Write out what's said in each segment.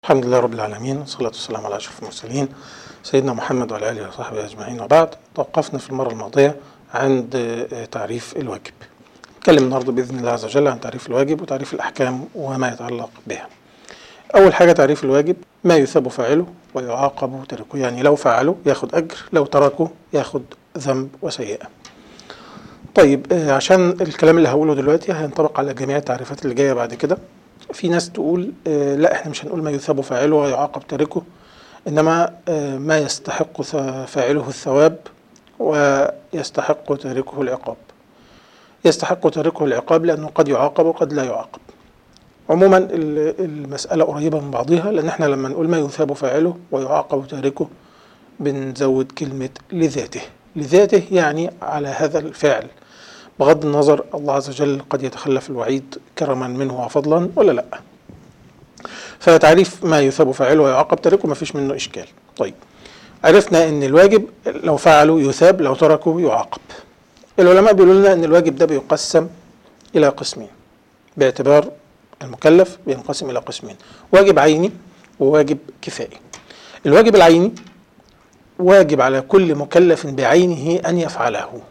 الحمد لله رب العالمين والصلاة والسلام على أشرف المرسلين سيدنا محمد وعلى آله وصحبه أجمعين وبعد توقفنا في المرة الماضية عند آه، تعريف الواجب نتكلم النهاردة بإذن الله عز وجل عن تعريف الواجب وتعريف الأحكام وما يتعلق بها أول حاجة تعريف الواجب ما يثاب فاعله ويعاقب تركه يعني لو فعله ياخد أجر لو تركه ياخد ذنب وسيئة طيب آه، عشان الكلام اللي هقوله دلوقتي هينطبق على جميع التعريفات اللي جاية بعد كده في ناس تقول آه، لا احنا مش هنقول ما يثاب فاعله ويعاقب تاركه انما آه، ما يستحق ث- فاعله الثواب ويستحق تاركه العقاب يستحق تاركه العقاب لانه قد يعاقب وقد لا يعاقب عموما ال- المسألة قريبة من بعضها لأن احنا لما نقول ما يثاب فاعله ويعاقب تاركه بنزود كلمة لذاته لذاته يعني على هذا الفعل بغض النظر الله عز وجل قد يتخلف الوعيد كرما منه وفضلا ولا لا فتعريف ما يثاب فاعله ويعاقب تاركه ما فيش منه إشكال طيب عرفنا ان الواجب لو فعله يثاب لو تركه يعاقب العلماء بيقولوا لنا ان الواجب ده بيقسم الى قسمين باعتبار المكلف بينقسم الى قسمين واجب عيني وواجب كفائي الواجب العيني واجب على كل مكلف بعينه ان يفعله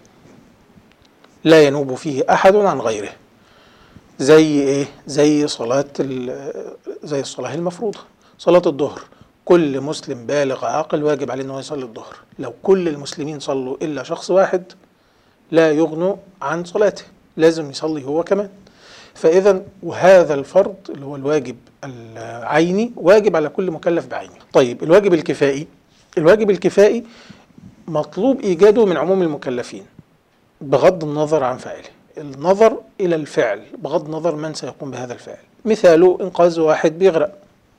لا ينوب فيه احد عن غيره زي ايه زي صلاه ال- زي الصلاه المفروضه صلاه الظهر كل مسلم بالغ عاقل واجب عليه انه يصلي الظهر لو كل المسلمين صلوا الا شخص واحد لا يغنوا عن صلاته لازم يصلي هو كمان فاذا وهذا الفرض اللي هو الواجب العيني واجب على كل مكلف بعينه طيب الواجب الكفائي الواجب الكفائي مطلوب ايجاده من عموم المكلفين بغض النظر عن فاعله النظر الى الفعل بغض النظر من سيقوم بهذا الفعل مثاله انقاذ واحد بيغرق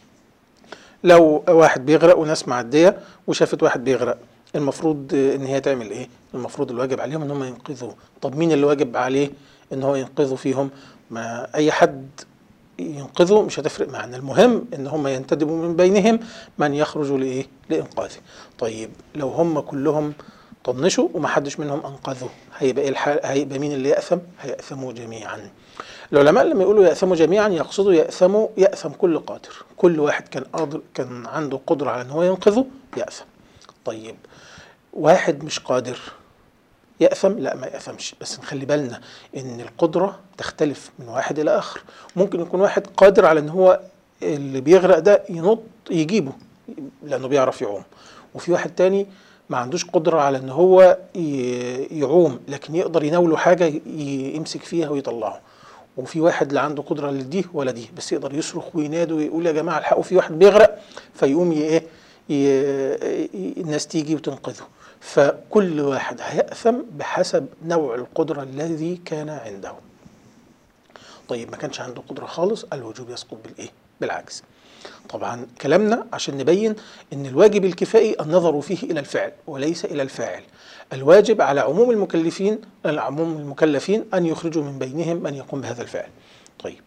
لو واحد بيغرق وناس معديه وشافت واحد بيغرق المفروض ان هي تعمل ايه المفروض الواجب عليهم ان هم ينقذوه طب مين اللي واجب عليه ان هو ينقذه فيهم ما اي حد ينقذه مش هتفرق معنا المهم ان هم ينتدبوا من بينهم من يخرج لايه لانقاذه طيب لو هم كلهم طنشوا ومحدش منهم انقذه هيبقى ايه الحال هيبقى مين اللي ياثم هياثموا جميعا العلماء لما يقولوا ياثموا جميعا يقصدوا ياثموا ياثم كل قادر كل واحد كان قادر كان عنده قدره على ان هو ينقذه ياثم طيب واحد مش قادر يأثم لا ما يأثمش بس نخلي بالنا ان القدرة تختلف من واحد الى اخر ممكن يكون واحد قادر على ان هو اللي بيغرق ده ينط يجيبه لانه بيعرف يعوم وفي واحد تاني ما عندوش قدرة على ان هو ي- يعوم لكن يقدر يناوله حاجة ي- يمسك فيها ويطلعه وفي واحد لا عنده قدرة لدي ولا دي بس يقدر يصرخ وينادي ويقول يا جماعة الحقوا في واحد بيغرق فيقوم ي- ايه ي- ي- الناس تيجي وتنقذه فكل واحد هيأثم بحسب نوع القدرة الذي كان عنده طيب ما كانش عنده قدرة خالص الوجوب يسقط بالإيه؟ بالعكس طبعا كلامنا عشان نبين ان الواجب الكفائي النظر فيه الى الفعل وليس الى الفاعل الواجب على عموم المكلفين على عموم المكلفين ان يخرجوا من بينهم من يقوم بهذا الفعل طيب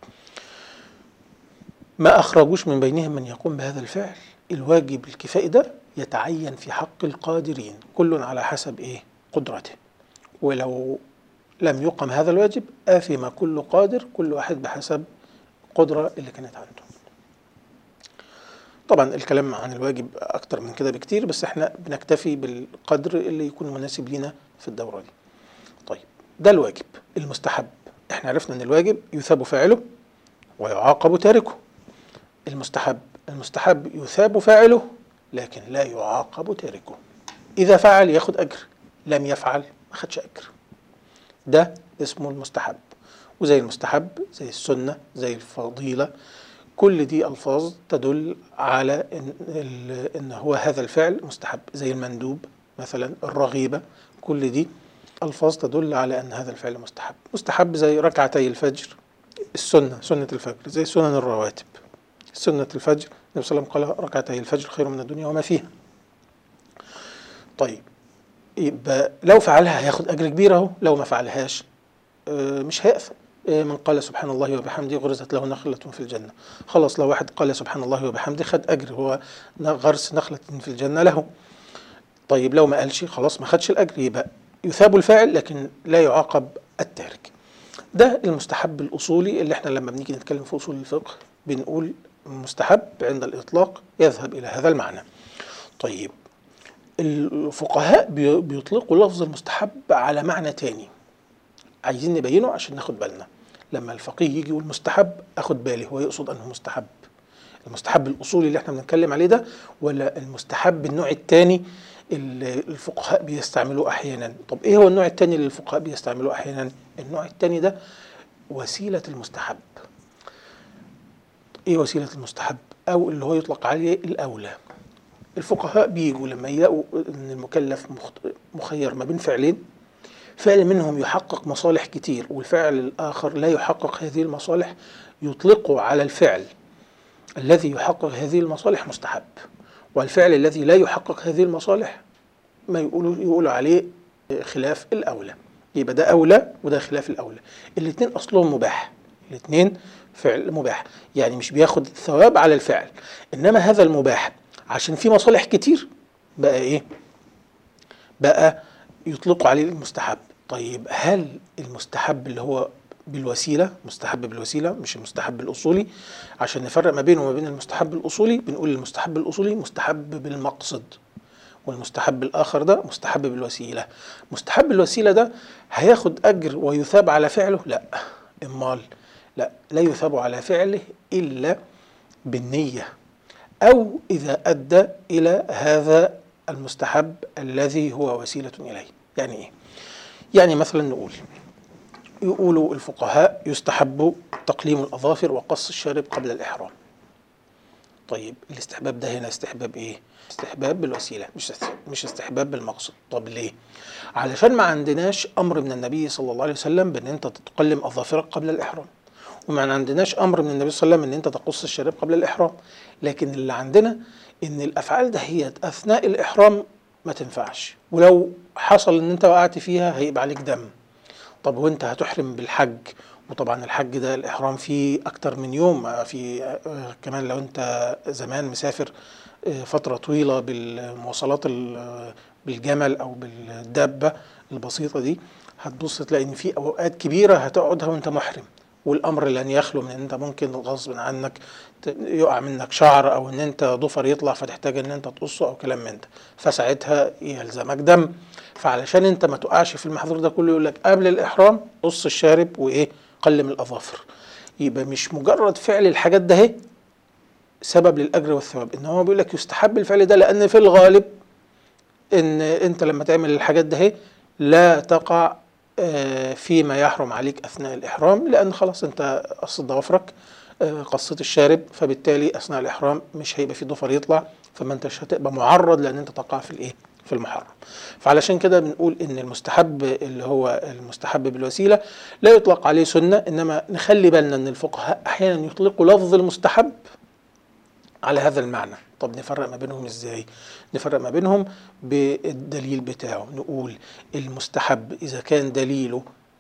ما أخرجوش من بينهم من يقوم بهذا الفعل الواجب الكفائي ده يتعين في حق القادرين كل على حسب إيه قدرته ولو لم يقم هذا الواجب آثم كل قادر كل واحد بحسب القدرة اللي كانت عنده طبعا الكلام عن الواجب أكتر من كده بكتير بس احنا بنكتفي بالقدر اللي يكون مناسب لنا في الدورة دي طيب ده الواجب المستحب احنا عرفنا ان الواجب يثاب فاعله ويعاقب تاركه المستحب المستحب يثاب فاعله لكن لا يعاقب تاركه إذا فعل ياخد أجر لم يفعل ما خدش أجر ده اسمه المستحب وزي المستحب زي السنة زي الفضيلة كل دي ألفاظ تدل على إن, ال- إن هو هذا الفعل مستحب زي المندوب مثلا الرغيبة كل دي ألفاظ تدل على أن هذا الفعل مستحب مستحب زي ركعتي الفجر السنة سنة الفجر زي سنن الرواتب سنة الفجر النبي صلى الله عليه وسلم قال ركعتي الفجر خير من الدنيا وما فيها طيب يبقى لو فعلها هياخد أجر كبير أهو لو ما فعلهاش آه، مش هيأثم آه، من قال سبحان الله وبحمده غرزت له نخلة في الجنة خلاص لو واحد قال سبحان الله وبحمده خد أجر هو غرس نخلة في الجنة له طيب لو ما قالش خلاص ما خدش الأجر يبقى يثاب الفاعل لكن لا يعاقب التارك ده المستحب الأصولي اللي احنا لما بنيجي نتكلم في أصول الفقه بنقول المستحب عند الإطلاق يذهب إلى هذا المعنى طيب الفقهاء بي- بيطلقوا لفظ المستحب على معنى تاني عايزين نبينه عشان ناخد بالنا لما الفقيه يجي يقول مستحب اخد بالي هو يقصد انه مستحب المستحب الاصولي اللي احنا بنتكلم عليه ده ولا المستحب النوع الثاني اللي الفقهاء بيستعملوه احيانا طب ايه هو النوع الثاني اللي الفقهاء بيستعملوه احيانا النوع الثاني ده وسيله المستحب ايه وسيله المستحب او اللي هو يطلق عليه الاولى الفقهاء بيجوا لما يلاقوا ان المكلف مخت- مخير ما بين فعلين فعل منهم يحقق مصالح كتير والفعل الآخر لا يحقق هذه المصالح يطلقوا على الفعل الذي يحقق هذه المصالح مستحب والفعل الذي لا يحقق هذه المصالح ما يقولوا يقولوا عليه خلاف الأولى يبقى ده أولى وده خلاف الأولى الاثنين أصلهم مباح الاثنين فعل مباح يعني مش بياخد ثواب على الفعل إنما هذا المباح عشان في مصالح كتير بقى إيه بقى يطلقوا عليه المستحب طيب هل المستحب اللي هو بالوسيلة مستحب بالوسيلة مش المستحب الأصولي عشان نفرق ما بينه وما بين المستحب الأصولي بنقول المستحب الأصولي مستحب بالمقصد والمستحب الآخر ده مستحب بالوسيلة مستحب الوسيلة ده هياخد أجر ويثاب على فعله لا إمال لا لا يثاب على فعله إلا بالنية أو إذا أدى إلى هذا المستحب الذي هو وسيلة إليه يعني إيه؟ يعني مثلا نقول يقولوا الفقهاء يستحب تقليم الأظافر وقص الشارب قبل الإحرام طيب الاستحباب ده هنا استحباب ايه؟ استحباب بالوسيله مش است- مش استحباب بالمقصد، طب ليه؟ علشان ما عندناش امر من النبي صلى الله عليه وسلم بان انت تقلم اظافرك قبل الاحرام. وما عندناش امر من النبي صلى الله عليه وسلم ان انت تقص الشارب قبل الاحرام. لكن اللي عندنا ان الافعال دهيت اثناء الاحرام ما تنفعش، ولو حصل ان انت وقعت فيها هيبقى عليك دم. طب وانت هتحرم بالحج وطبعا الحج ده الاحرام فيه اكتر من يوم آه، في آه، كمان لو انت زمان مسافر آه، فتره طويله بالمواصلات ال- آه، بالجمل او بالدابه البسيطه دي هتبص تلاقي ان في اوقات كبيره هتقعدها وانت محرم والامر لن يخلو من ان انت ممكن غصب عنك ت- يقع منك شعر او ان انت ضفر يطلع فتحتاج ان انت تقصه او كلام من ده فساعتها يلزمك دم فعلشان انت ما تقعش في المحظور ده كله يقول لك قبل الاحرام قص الشارب وايه قلم الاظافر يبقى مش مجرد فعل الحاجات ده اهي سبب للاجر والثواب ان هو بيقول لك يستحب الفعل ده لان في الغالب ان انت لما تعمل الحاجات ده اهي لا تقع آه، فيما يحرم عليك اثناء الاحرام لان خلاص انت قصت ضوافرك آه، قصيت الشارب فبالتالي اثناء الاحرام مش هيبقى في ضفر يطلع فما انتش هتبقى معرض لان انت تقع في الايه في المحرم فعلشان كده بنقول ان المستحب اللي هو المستحب بالوسيله لا يطلق عليه سنه انما نخلي بالنا ان الفقهاء احيانا يطلقوا لفظ المستحب على هذا المعنى طب نفرق ما بينهم ازاي نفرق ما بينهم بالدليل بتاعه نقول المستحب اذا كان دليله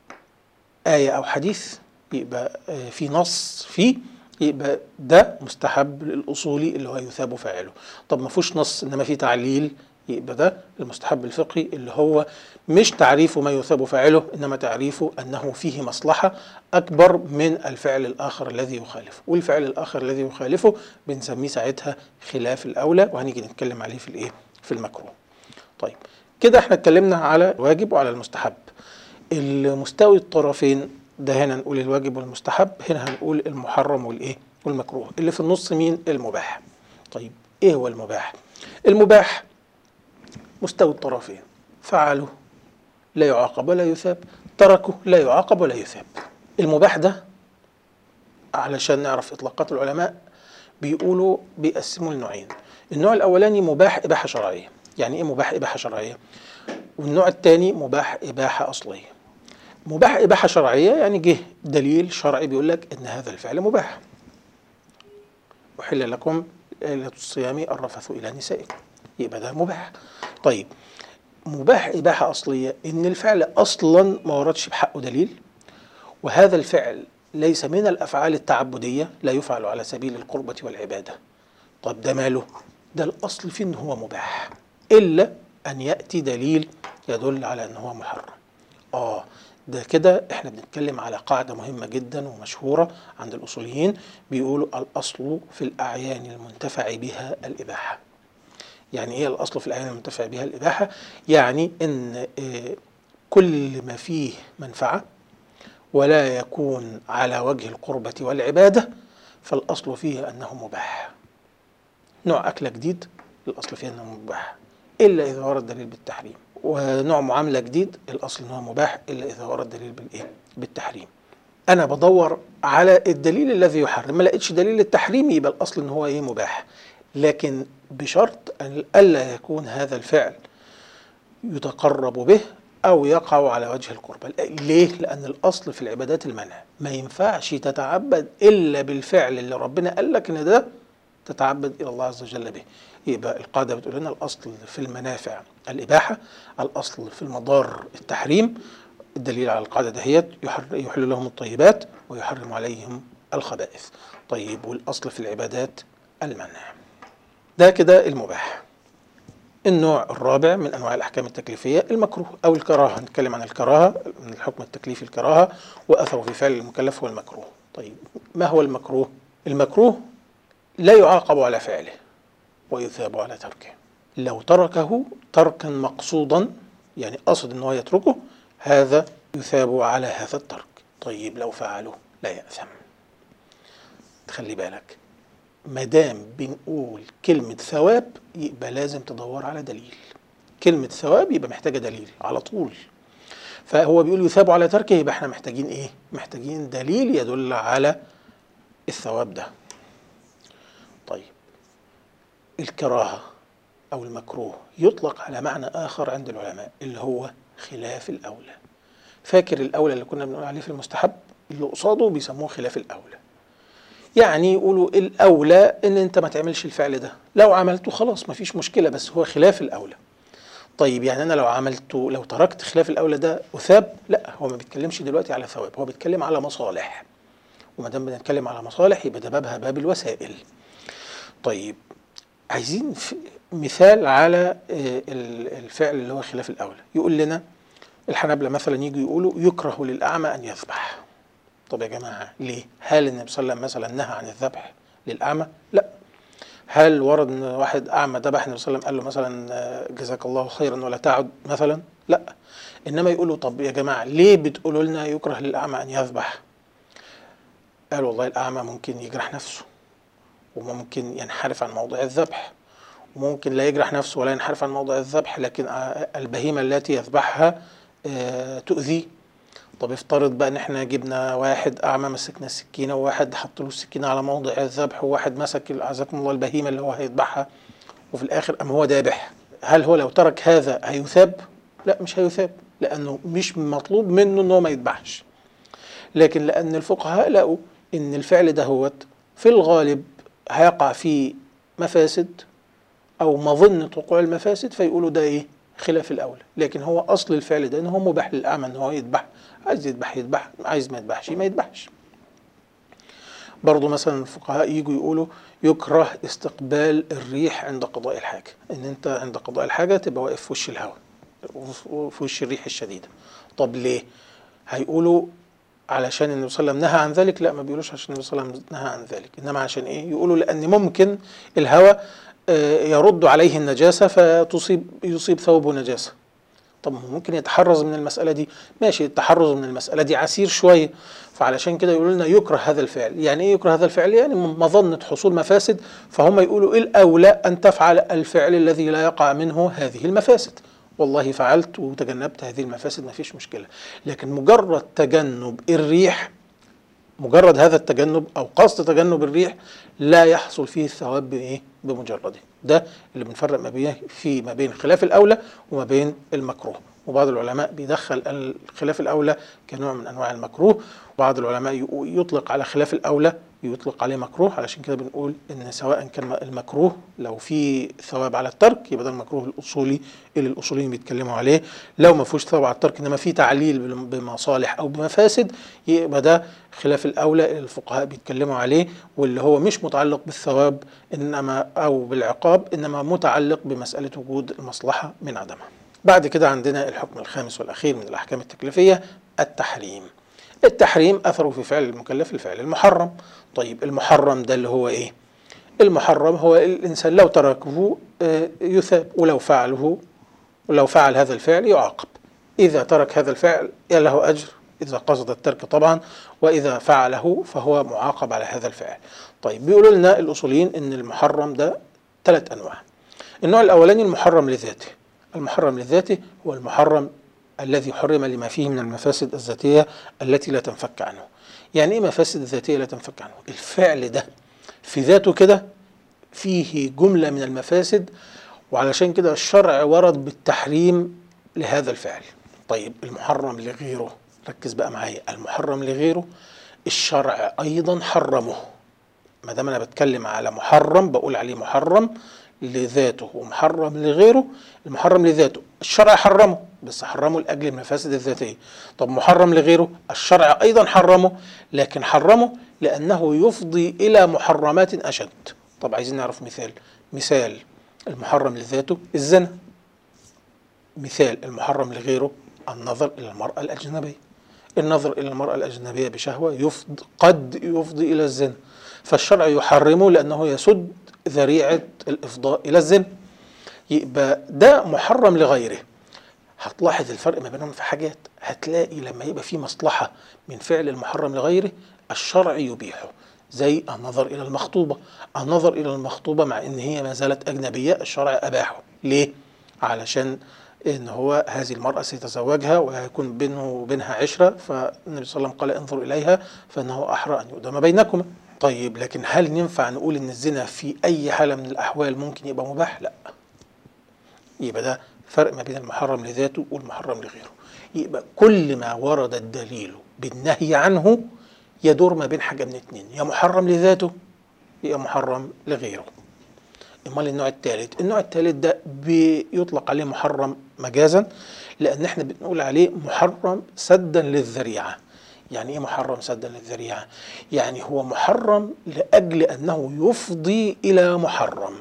آية أو حديث يبقى آه، في نص فيه يبقى ده مستحب الأصولي اللي هو يثاب فاعله طب ما فيهوش نص إنما في تعليل يبقى ده المستحب الفقهي اللي هو مش تعريفه ما يثاب فاعله إنما تعريفه أنه فيه مصلحة أكبر من الفعل الآخر الذي يخالفه والفعل الآخر الذي يخالفه بنسميه ساعتها خلاف الأولى وهنيجي نتكلم عليه في الإيه في المكروه طيب كده احنا اتكلمنا على الواجب وعلى المستحب المستوي الطرفين ده هنا نقول الواجب والمستحب هنا هنقول المحرم والايه والمكروه اللي في النص مين المباح طيب ايه هو المباح المباح مستوي الطرفين فعله لا يعاقب ولا يثاب تركه لا يعاقب ولا يثاب المباح ده علشان نعرف اطلاقات العلماء بيقولوا بيقسموا لنوعين النوع الاولاني مباح اباحه شرعيه يعني ايه مباح اباحه شرعيه والنوع الثاني مباح اباحه اصليه مباح اباحه شرعيه يعني جه دليل شرعي بيقول لك ان هذا الفعل مباح احل لكم ليله الصيام الرفث الى نسائكم يبقى ده مباح طيب مباح اباحه اصليه ان الفعل اصلا ما وردش بحقه دليل وهذا الفعل ليس من الافعال التعبديه لا يفعل على سبيل القربه والعباده طب ده ماله ده الاصل فيه ان هو مباح الا ان ياتي دليل يدل على ان هو محرم اه ده كده احنا بنتكلم على قاعدة مهمة جدا ومشهورة عند الأصوليين بيقولوا الأصل في الأعيان المنتفع بها الإباحة يعني ايه الأصل في الأعيان المنتفع بها الإباحة؟ يعني إن آه، كل ما فيه منفعة ولا يكون على وجه القربة والعبادة فالأصل فيه أنه مباح نوع أكلة جديد الأصل فيه أنه مباح إلا إذا ورد دليل بالتحريم ونوع معاملة جديد الأصل أنه مباح إلا إذا ورد دليل بالإيه؟ بالتحريم أنا بدور على الدليل الذي يحرم ما لقيتش دليل التحريم يبقى الأصل أنه هو إيه مباح لكن بشرط أن ألا يكون هذا الفعل يتقرب به أو يقع على وجه القربة ليه؟ لأن الأصل في العبادات المنع ما ينفعش تتعبد إلا بالفعل اللي ربنا قال لك إن ده تتعبد إلى الله عز وجل به يبقى القاعدة بتقول لنا الأصل في المنافع الإباحة الأصل في المضار التحريم الدليل على القاعدة دهيت يحر- يحل لهم الطيبات ويحرم عليهم الخبائث طيب والأصل في العبادات المنع ده كده المباح النوع الرابع من انواع الاحكام التكليفيه المكروه او الكراهه نتكلم عن الكراهه من الحكم التكليفي الكراهه واثره في فعل المكلف هو المكروه طيب ما هو المكروه المكروه لا يعاقب على فعله ويثاب على تركه لو تركه تركا مقصودا يعني قصد ان هو يتركه هذا يثاب على هذا الترك طيب لو فعله لا يأثم تخلي بالك ما دام بنقول كلمة ثواب يبقى لازم تدور على دليل كلمة ثواب يبقى محتاجة دليل على طول فهو بيقول يثاب على تركه يبقى احنا محتاجين ايه؟ محتاجين دليل يدل على الثواب ده طيب الكراهة أو المكروه يطلق على معنى آخر عند العلماء اللي هو خلاف الأولى فاكر الأولى اللي كنا بنقول عليه في المستحب اللي قصاده بيسموه خلاف الأولى يعني يقولوا الأولى إن أنت ما تعملش الفعل ده لو عملته خلاص ما فيش مشكلة بس هو خلاف الأولى طيب يعني أنا لو عملته لو تركت خلاف الأولى ده أثاب لا هو ما بيتكلمش دلوقتي على ثواب هو بيتكلم على مصالح وما دام بنتكلم على مصالح يبقى ده بابها باب الوسائل طيب عايزين ف- مثال على آه، ال- الفعل اللي هو خلاف الأولى يقول لنا الحنابلة مثلا يجوا يقولوا يكره للأعمى أن يذبح طب يا جماعة ليه؟ هل النبي صلى الله عليه وسلم مثلا نهى عن الذبح للأعمى؟ لا هل ورد ان واحد اعمى ذبح النبي صلى الله عليه وسلم قال له مثلا آه، جزاك الله خيرا ولا تعد مثلا؟ لا انما يقولوا طب يا جماعه ليه بتقولوا لنا يكره للاعمى ان يذبح؟ قال والله الاعمى ممكن يجرح نفسه وممكن ينحرف عن موضع الذبح وممكن لا يجرح نفسه ولا ينحرف عن موضع الذبح لكن آه، البهيمه التي يذبحها آه، تؤذيه طب افترض بقى ان احنا جبنا واحد اعمى مسكنا السكينه وواحد حط له السكينه على موضع الذبح وواحد مسك اعزكم الله البهيمه اللي هو هيذبحها وفي الاخر قام هو ذابح هل هو لو ترك هذا هيثاب؟ لا مش هيثاب لانه مش مطلوب منه ان هو ما يذبحش لكن لان الفقهاء لقوا ان الفعل دهوت في الغالب هيقع فيه مفاسد او مظنه وقوع المفاسد فيقولوا ده ايه خلاف الاولى لكن هو اصل الفعل ده ان هو مباح للاعمى ان هو يذبح عايز يذبح يذبح عايز ما يذبحش ما يذبحش برضو مثلا الفقهاء يجوا يقولوا يكره استقبال الريح عند قضاء الحاجة ان انت عند قضاء الحاجة تبقى واقف في وش الهواء وفي وش الريح الشديدة طب ليه هيقولوا علشان النبي صلى الله عليه وسلم نهى عن ذلك لا ما بيقولوش عشان النبي صلى الله عليه وسلم نهى عن ذلك انما عشان ايه يقولوا لان ممكن الهواء آه، يرد عليه النجاسة فتصيب يصيب ثوبه نجاسة طب ما هو ممكن يتحرز من المسألة دي ماشي التحرز من المسألة دي عسير شوية فعلشان كده يقولوا لنا يكره هذا الفعل يعني ايه يكره هذا الفعل يعني مظنة حصول مفاسد فهم يقولوا ايه الأولى أن تفعل الفعل الذي لا يقع منه هذه المفاسد والله فعلت وتجنبت هذه المفاسد ما فيش مشكلة لكن مجرد تجنب الريح مجرد هذا التجنب او قصد تجنب الريح لا يحصل فيه الثواب بايه بمجرده ده اللي بنفرق ما بين في ما بين خلاف الاولى وما بين المكروه وبعض العلماء بيدخل الخلاف الاولى كنوع من انواع المكروه وبعض العلماء يق- يطلق على خلاف الاولى يطلق عليه مكروه علشان كده بنقول ان سواء كان المكروه لو في ثواب على الترك يبقى ده المكروه الاصولي اللي الاصوليين بيتكلموا عليه لو ما فيهوش ثواب على الترك انما في تعليل بم- بمصالح او بمفاسد يبقى ده خلاف الاولى اللي الفقهاء بيتكلموا عليه واللي هو مش متعلق بالثواب انما او بالعقاب انما متعلق بمساله وجود المصلحه من عدمها. بعد كده عندنا الحكم الخامس والاخير من الاحكام التكليفيه التحريم التحريم أثره في فعل المكلف الفعل المحرم طيب المحرم ده اللي هو إيه المحرم هو الإنسان لو تركه آه، يثاب ولو فعله ولو فعل هذا الفعل يعاقب إذا ترك هذا الفعل له أجر إذا قصد الترك طبعا وإذا فعله فهو معاقب على هذا الفعل طيب بيقولوا لنا الأصوليين إن المحرم ده ثلاث أنواع النوع الأولاني المحرم لذاته المحرم لذاته هو المحرم الذي حرم لما فيه من المفاسد الذاتية التي لا تنفك عنه يعني إيه مفاسد ذاتية لا تنفك عنه الفعل ده في ذاته كده فيه جملة من المفاسد وعلشان كده الشرع ورد بالتحريم لهذا الفعل طيب المحرم لغيره ركز بقى معايا المحرم لغيره الشرع أيضا حرمه ما دام أنا بتكلم على محرم بقول عليه محرم لذاته ومحرم لغيره المحرم لذاته الشرع حرمه بس حرمه لاجل المفاسد الذاتيه طب محرم لغيره الشرع ايضا حرمه لكن حرمه لانه يفضي الى محرمات اشد طب عايزين نعرف مثال مثال المحرم لذاته الزنا مثال المحرم لغيره النظر الى المراه الاجنبيه النظر الى المراه الاجنبيه بشهوه يفض قد يفضي الى الزنا فالشرع يحرمه لانه يسد ذريعه الافضاء الى الزنا يبقى ده محرم لغيره هتلاحظ الفرق ما بينهم في حاجات هتلاقي لما يبقى في مصلحة من فعل المحرم لغيره الشرع يبيحه زي النظر إلى المخطوبة النظر إلى المخطوبة مع إن هي ما زالت أجنبية الشرع أباحه ليه؟ علشان إن هو هذه المرأة سيتزوجها وهيكون بينه وبينها عشرة فالنبي صلى الله عليه وسلم قال انظر إليها فإنه أحرى أن يؤدم بينكما طيب لكن هل ينفع نقول إن الزنا في أي حالة من الأحوال ممكن يبقى مباح؟ لا يبقى ده فرق ما بين المحرم لذاته والمحرم لغيره يبقى كل ما ورد الدليل بالنهي عنه يدور ما بين حاجة من اتنين يا محرم لذاته يا محرم لغيره امال النوع الثالث النوع الثالث ده بيطلق عليه محرم مجازا لان احنا بنقول عليه محرم سدا للذريعه يعني ايه محرم سدا للذريعه يعني هو محرم لاجل انه يفضي الى محرم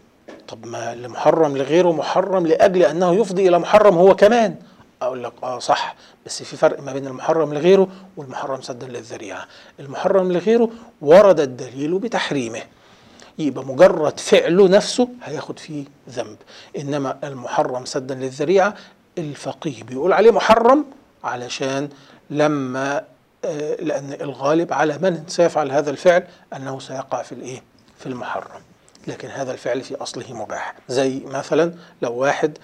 طب ما المحرم لغيره محرم لاجل انه يفضي الى محرم هو كمان اقول لك اه صح بس في فرق ما بين المحرم لغيره والمحرم سدا للذريعه المحرم لغيره ورد الدليل بتحريمه يبقى مجرد فعله نفسه هياخد فيه ذنب انما المحرم سدا للذريعه الفقيه بيقول عليه محرم علشان لما آه لان الغالب على من سيفعل هذا الفعل انه سيقع في الايه في المحرم لكن هذا الفعل في اصله مباح زي مثلا لو واحد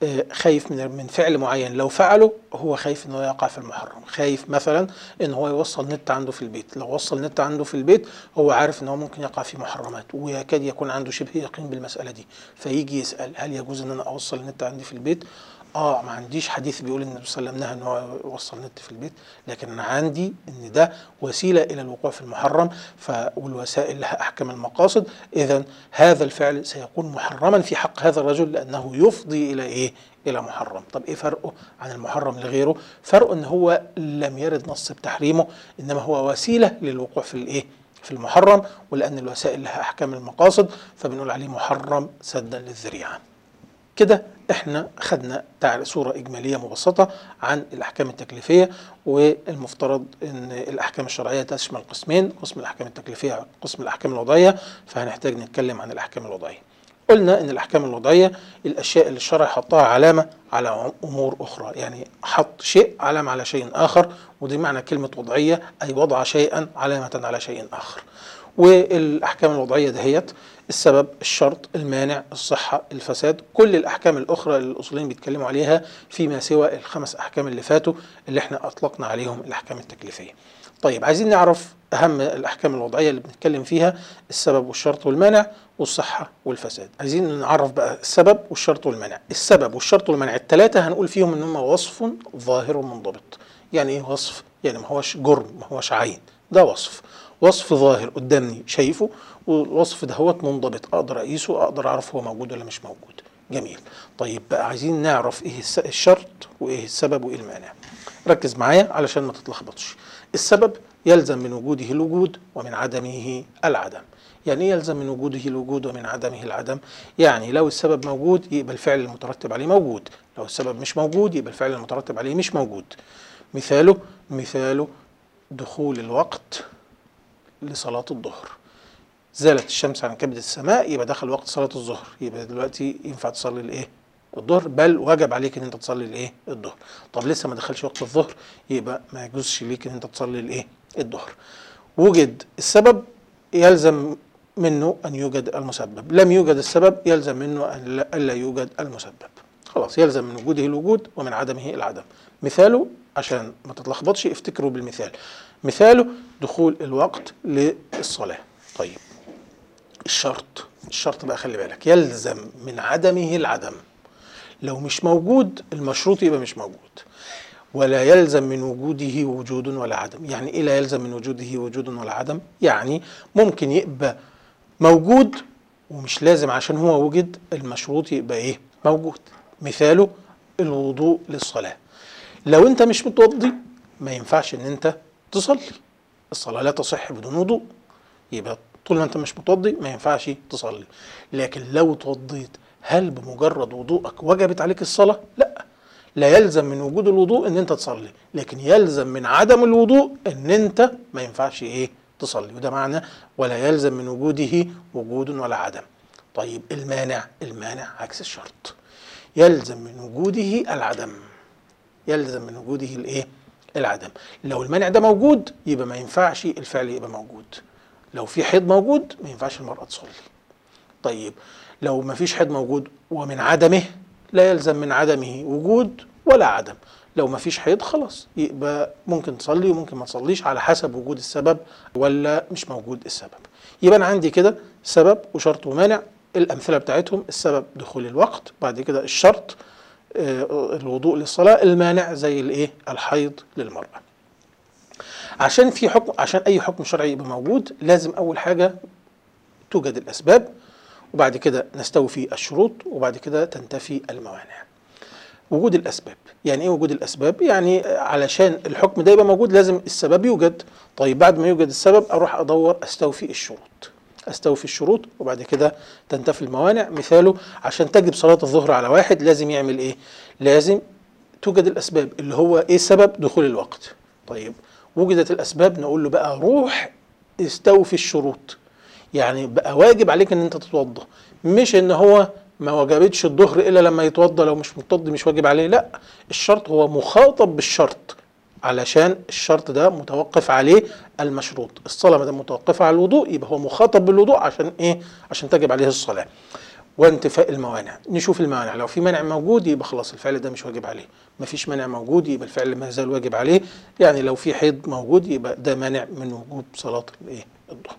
خايف من من فعل معين لو فعله هو خايف انه يقع في المحرم خايف مثلا ان هو يوصل نت عنده في البيت لو وصل نت عنده في البيت هو عارف ان هو ممكن يقع في محرمات ويكاد يكون عنده شبه يقين بالمساله دي فيجي يسال هل يجوز ان انا اوصل النت عندي في البيت اه ما عنديش حديث بيقول ان النبي صلى الله عليه وسلم نهى ان هو يوصل نت في البيت لكن انا عندي ان ده وسيله الى الوقوع في المحرم ف والوسائل لها احكام المقاصد اذا هذا الفعل سيكون محرما في حق هذا الرجل لانه يفضي الى ايه؟ الى محرم طب ايه فرقه عن المحرم لغيره فرقه ان هو لم يرد نص بتحريمه انما هو وسيله للوقوع في الايه في المحرم ولان الوسائل لها احكام المقاصد فبنقول عليه محرم سدا للذريعه كده احنا خدنا صورة إجمالية مبسطة عن الأحكام التكليفية والمفترض أن الأحكام الشرعية تشمل قسمين قسم الأحكام التكليفية وقسم الأحكام الوضعية فهنحتاج نتكلم عن الأحكام الوضعية قلنا ان الاحكام الوضعيه الاشياء اللي الشرع حطها علامه على امور اخرى يعني حط شيء علامه على شيء اخر ودي معنى كلمه وضعيه اي وضع شيئا علامه على شيء اخر والاحكام الوضعيه دهيت السبب الشرط المانع الصحة الفساد كل الأحكام الأخرى اللي الأصوليين بيتكلموا عليها فيما سوى الخمس أحكام اللي فاتوا اللي احنا أطلقنا عليهم الأحكام التكليفية طيب عايزين نعرف أهم الأحكام الوضعية اللي بنتكلم فيها السبب والشرط والمانع والصحة والفساد عايزين نعرف بقى السبب والشرط والمانع السبب والشرط والمانع الثلاثة هنقول فيهم إن هم وصف ظاهر منضبط يعني إيه وصف؟ يعني ما هوش جرم ما هوش عين ده وصف وصف ظاهر قدامي شايفه والوصف دهوت منضبط اقدر اقيسه اقدر اعرف هو موجود ولا مش موجود جميل طيب بقى عايزين نعرف ايه الشرط وايه السبب وايه المانع ركز معايا علشان ما تتلخبطش السبب يلزم من وجوده الوجود ومن عدمه العدم يعني ايه يلزم من وجوده الوجود ومن عدمه العدم يعني لو السبب موجود يبقى الفعل المترتب عليه موجود لو السبب مش موجود يبقى الفعل المترتب عليه مش موجود مثاله مثاله دخول الوقت لصلاة الظهر زالت الشمس عن كبد السماء يبقى دخل وقت صلاة الظهر يبقى دلوقتي ينفع تصلي الايه الظهر بل وجب عليك ان انت تصلي الايه الظهر طب لسه ما دخلش وقت الظهر يبقى ما يجوزش ليك ان انت تصلي الايه الظهر وجد السبب يلزم منه ان يوجد المسبب لم يوجد السبب يلزم منه ان لا, ألا يوجد المسبب خلاص يلزم من وجوده الوجود ومن عدمه العدم مثاله عشان ما تتلخبطش افتكروا بالمثال مثاله دخول الوقت للصلاة طيب الشرط الشرط بقى خلي بالك يلزم من عدمه العدم لو مش موجود المشروط يبقى مش موجود ولا يلزم من وجوده وجود ولا عدم يعني ايه لا يلزم من وجوده وجود ولا عدم يعني ممكن يبقى موجود ومش لازم عشان هو وجد المشروط يبقى ايه موجود مثاله الوضوء للصلاة لو انت مش متوضي ما ينفعش ان انت تصلي الصلاة لا تصح بدون وضوء يبقى طول ما انت مش متوضي ما ينفعش تصلي لكن لو توضيت هل بمجرد وضوءك وجبت عليك الصلاة؟ لا لا يلزم من وجود الوضوء ان انت تصلي لكن يلزم من عدم الوضوء ان انت ما ينفعش ايه تصلي وده معنى ولا يلزم من وجوده وجود ولا عدم طيب المانع المانع عكس الشرط يلزم من وجوده العدم يلزم من وجوده الايه العدم لو المانع ده موجود يبقى ما ينفعش الفعل يبقى موجود لو في حيض موجود ما ينفعش المرأة تصلي طيب لو ما فيش حيض موجود ومن عدمه لا يلزم من عدمه وجود ولا عدم لو ما فيش حيض خلاص يبقى ممكن تصلي وممكن ما تصليش على حسب وجود السبب ولا مش موجود السبب يبقى انا عندي كده سبب وشرط ومانع الامثله بتاعتهم السبب دخول الوقت بعد كده الشرط آه، الوضوء للصلاه المانع زي الايه الحيض للمراه عشان في حكم عشان اي حكم شرعي يبقى موجود لازم اول حاجه توجد الاسباب وبعد كده نستوفي الشروط وبعد كده تنتفي الموانع وجود الاسباب يعني ايه وجود الاسباب يعني علشان الحكم ده يبقى موجود لازم السبب يوجد طيب بعد ما يوجد السبب اروح ادور استوفي الشروط استوفي الشروط وبعد كده تنتفي الموانع مثاله عشان تجب صلاه الظهر على واحد لازم يعمل ايه لازم توجد الاسباب اللي هو ايه سبب دخول الوقت طيب وجدت الاسباب نقول له بقى روح استوفي الشروط يعني بقى واجب عليك ان انت تتوضا مش ان هو ما وجبتش الظهر الا لما يتوضا لو مش متوضي مش واجب عليه لا الشرط هو مخاطب بالشرط علشان الشرط ده متوقف عليه المشروط الصلاه ما دام متوقفه على الوضوء يبقى هو مخاطب بالوضوء عشان ايه عشان تجب عليه الصلاه وانتفاء الموانع نشوف الموانع لو في مانع موجود يبقى خلاص الفعل ده مش واجب عليه ما فيش مانع موجود يبقى الفعل ما زال واجب عليه يعني لو في حيض موجود يبقى ده مانع من وجود صلاه الايه الظهر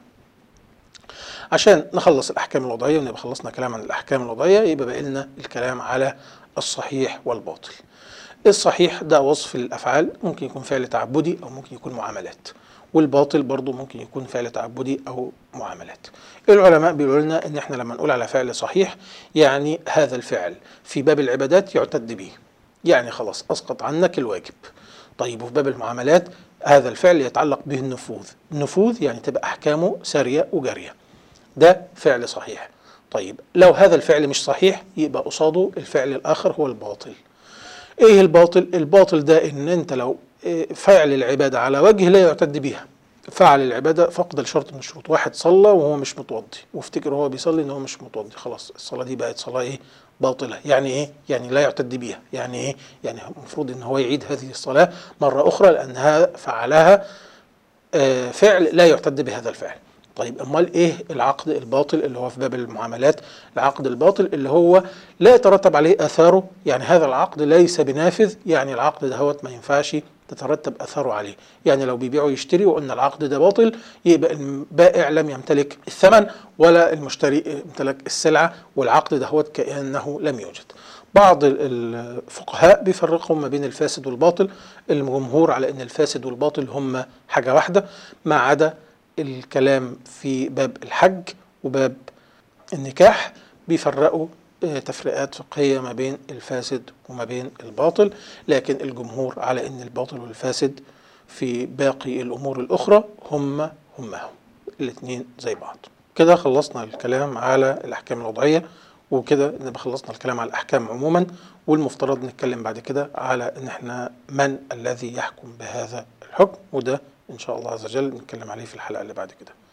عشان نخلص الاحكام الوضعيه ونبقى خلصنا كلام عن الاحكام الوضعيه يبقى بقى لنا الكلام على الصحيح والباطل الصحيح ده وصف للافعال ممكن يكون فعل تعبدي او ممكن يكون معاملات والباطل برضو ممكن يكون فعل تعبدي او معاملات العلماء بيقولوا لنا ان احنا لما نقول على فعل صحيح يعني هذا الفعل في باب العبادات يعتد به يعني خلاص اسقط عنك الواجب طيب وفي باب المعاملات هذا الفعل يتعلق به النفوذ النفوذ يعني تبقى احكامه ساريه وجاريه ده فعل صحيح طيب لو هذا الفعل مش صحيح يبقى قصاده الفعل الاخر هو الباطل ايه الباطل الباطل ده ان انت لو إيه، فعل العباده على وجه لا يعتد بها فعل العباده فقد الشرط من الشروط واحد صلى وهو مش متوضي وافتكر وهو بيصلي ان هو مش متوضي خلاص الصلاه دي بقت صلاه ايه باطله يعني ايه يعني لا يعتد بها يعني ايه يعني المفروض ان هو يعيد هذه الصلاه مره اخرى لانها فعلها آه، فعل لا يعتد بهذا الفعل طيب امال ايه العقد الباطل اللي هو في باب المعاملات العقد الباطل اللي هو لا يترتب عليه اثاره يعني هذا العقد ليس بنافذ يعني العقد دهوت ما ينفعش تترتب اثاره عليه يعني لو بيبيع ويشتري وقلنا العقد ده باطل يبقى البائع لم يمتلك الثمن ولا المشتري امتلك السلعه والعقد دهوت كانه لم يوجد بعض الفقهاء بيفرقوا ما بين الفاسد والباطل الجمهور على ان الفاسد والباطل هم حاجه واحده ما عدا الكلام في باب الحج وباب النكاح بيفرقوا آه، تفريقات فقهية ما بين الفاسد وما بين الباطل لكن الجمهور على أن الباطل والفاسد في باقي الأمور الأخرى هم هم الاثنين زي بعض كده خلصنا الكلام على الأحكام الوضعية وكده نبقى خلصنا الكلام على الاحكام عموما والمفترض نتكلم بعد كده على ان احنا من الذي يحكم بهذا الحكم وده ان شاء الله عز وجل نتكلم عليه في الحلقه اللي بعد كده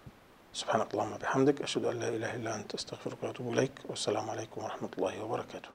سبحانك اللهم وبحمدك اشهد ان لا اله الا انت استغفرك واتوب اليك والسلام عليكم ورحمه الله وبركاته